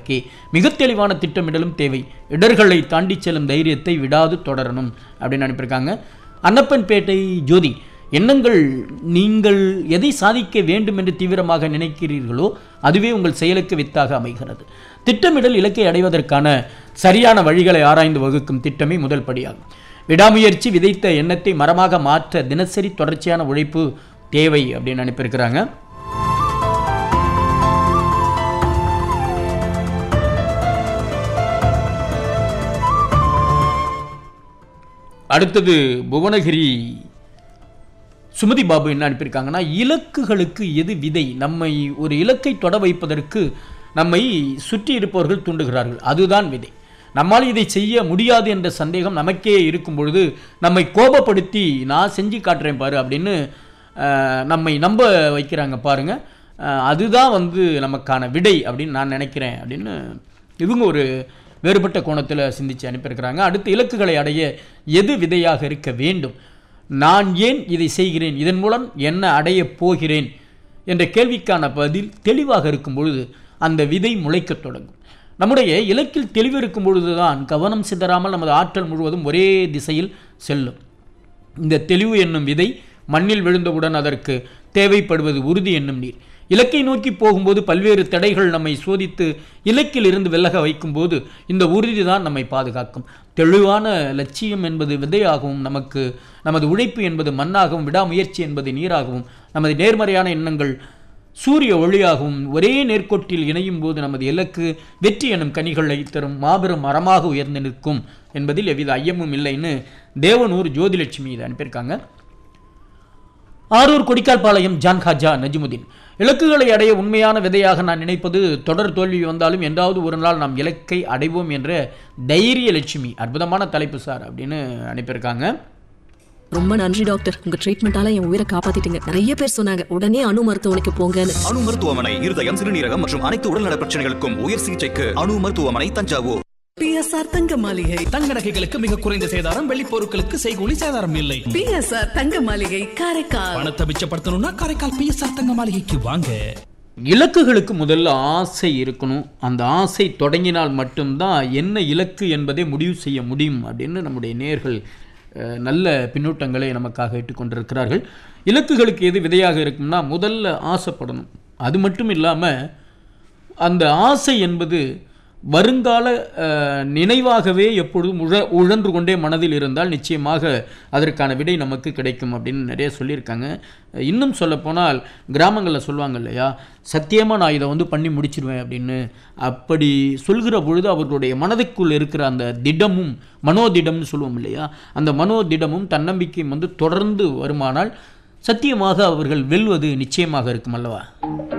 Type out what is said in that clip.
அதற்கே மிக தெளிவான திட்டமிடலும் தேவை இடர்களை தாண்டி செல்லும் தைரியத்தை விடாது தொடரணும் அப்படின்னு அனுப்பியிருக்காங்க அன்னப்பன்பேட்டை ஜோதி எண்ணங்கள் நீங்கள் எதை சாதிக்க வேண்டும் என்று தீவிரமாக நினைக்கிறீர்களோ அதுவே உங்கள் செயலுக்கு வித்தாக அமைகிறது திட்டமிடல் இலக்கை அடைவதற்கான சரியான வழிகளை ஆராய்ந்து வகுக்கும் திட்டமே முதல் படியாகும் விடாமுயற்சி விதைத்த எண்ணத்தை மரமாக மாற்ற தினசரி தொடர்ச்சியான உழைப்பு தேவை அப்படின்னு அனுப்பியிருக்கிறாங்க அடுத்தது புவனகிரி சுமதி பாபு என்ன அனுப்பியிருக்காங்கன்னா இலக்குகளுக்கு எது விதை நம்மை ஒரு இலக்கை தொட வைப்பதற்கு நம்மை சுற்றி இருப்பவர்கள் தூண்டுகிறார்கள் அதுதான் விதை நம்மால் இதை செய்ய முடியாது என்ற சந்தேகம் நமக்கே இருக்கும் பொழுது நம்மை கோபப்படுத்தி நான் செஞ்சு காட்டுறேன் பாரு அப்படின்னு அஹ், நம்மை நம்ப வைக்கிறாங்க பாருங்க அஹ், அதுதான் வந்து நமக்கான விடை அப்படின்னு நான் நினைக்கிறேன் அப்படின்னு இவங்க ஒரு வேறுபட்ட கோணத்தில் சிந்திச்சு அனுப்பியிருக்கிறாங்க அடுத்து இலக்குகளை அடைய எது விதையாக இருக்க வேண்டும் நான் ஏன் இதை செய்கிறேன் இதன் மூலம் என்ன அடையப் போகிறேன் என்ற கேள்விக்கான பதில் தெளிவாக இருக்கும் பொழுது அந்த விதை முளைக்கத் தொடங்கும் நம்முடைய இலக்கில் தெளிவு இருக்கும் பொழுதுதான் கவனம் சிதறாமல் நமது ஆற்றல் முழுவதும் ஒரே திசையில் செல்லும் இந்த தெளிவு என்னும் விதை மண்ணில் விழுந்தவுடன் அதற்கு தேவைப்படுவது உறுதி என்னும் நீர் இலக்கை நோக்கி போகும்போது பல்வேறு தடைகள் நம்மை சோதித்து இலக்கில் இருந்து விலக வைக்கும்போது இந்த உறுதி தான் நம்மை பாதுகாக்கும் தெளிவான லட்சியம் என்பது விதையாகவும் நமக்கு நமது உழைப்பு என்பது மண்ணாகவும் விடாமுயற்சி என்பது நீராகவும் நமது நேர்மறையான எண்ணங்கள் சூரிய ஒளியாகவும் ஒரே நேர்கோட்டில் இணையும் போது நமது இலக்கு வெற்றி எனும் கனிகளை தரும் மாபெரும் மரமாக உயர்ந்து நிற்கும் என்பதில் எவ்வித ஐயமும் இல்லைன்னு தேவனூர் ஜோதிலட்சுமி இதை அனுப்பியிருக்காங்க ஆரூர் கொடிக்கால்பாளையம் ஜான் ஹாஜா நஜிமுதீன் இலக்குகளை அடைய உண்மையான விதையாக நான் நினைப்பது தொடர் தோல்வி வந்தாலும் என்றாவது ஒரு நாள் நாம் இலக்கை அடைவோம் என்ற தைரிய லட்சுமி அற்புதமான தலைப்பு சார் அப்படின்னு அனுப்பியிருக்காங்க ரொம்ப நன்றி டாக்டர் உங்க ட்ரீட்மெண்டால என் உயிரை காப்பாத்திட்டீங்க நிறைய பேர் சொன்னாங்க உடனே அணு மருத்துவமனைக்கு போங்கன்னு அணு மருத்துவமனை இருதயம் சிறுநீரகம் மற்றும் அனைத்து உடல்நல பிரச்சனைகளுக்கும் உயர் சிகிச்சைக்கு அணு மருத்துவமனை தஞ்சாவூர் பிஎஸ்ஆர் தங்க மாளிகை தங்க நகைகளுக்கு மிக குறைந்த சேதாரம் வெள்ளி பொருட்களுக்கு செய்கூலி சேதாரம் இல்லை பிஎஸ்ஆர் தங்க மாளிகை காரைக்கால் பணத்தை மிச்சப்படுத்தணும்னா காரைக்கால் பிஎஸ்ஆர் தங்க மாளிகைக்கு வாங்க இலக்குகளுக்கு முதல்ல ஆசை இருக்கணும் அந்த ஆசை தொடங்கினால் மட்டும்தான் என்ன இலக்கு என்பதை முடிவு செய்ய முடியும் அப்படின்னு நம்முடைய நேர்கள் அஹ், நல்ல பின்னூட்டங்களை நமக்காக இட்டுக்கொண்டிருக்கிறார்கள் இலக்குகளுக்கு எது விதையாக இருக்கும்னா முதல்ல ஆசைப்படணும் அது மட்டும் இல்லாமல் அந்த ஆசை என்பது வருங்கால அஹ், நினைவாகவே எப்பொழுதும் உழ உழன்று கொண்டே மனதில் இருந்தால் நிச்சயமாக அதற்கான விடை நமக்கு கிடைக்கும் அப்படின்னு நிறைய சொல்லியிருக்காங்க இன்னும் சொல்லப்போனால் கிராமங்களில் சொல்லுவாங்க இல்லையா சத்தியமாக நான் இதை வந்து பண்ணி முடிச்சிடுவேன் அப்படின்னு அப்படி சொல்கிற பொழுது அவர்களுடைய மனதுக்குள் இருக்கிற அந்த திடமும் மனோதிடம்னு சொல்லுவோம் இல்லையா அந்த மனோதிடமும் தன்னம்பிக்கையும் வந்து தொடர்ந்து வருமானால் சத்தியமாக அவர்கள் வெல்வது நிச்சயமாக இருக்கும் அல்லவா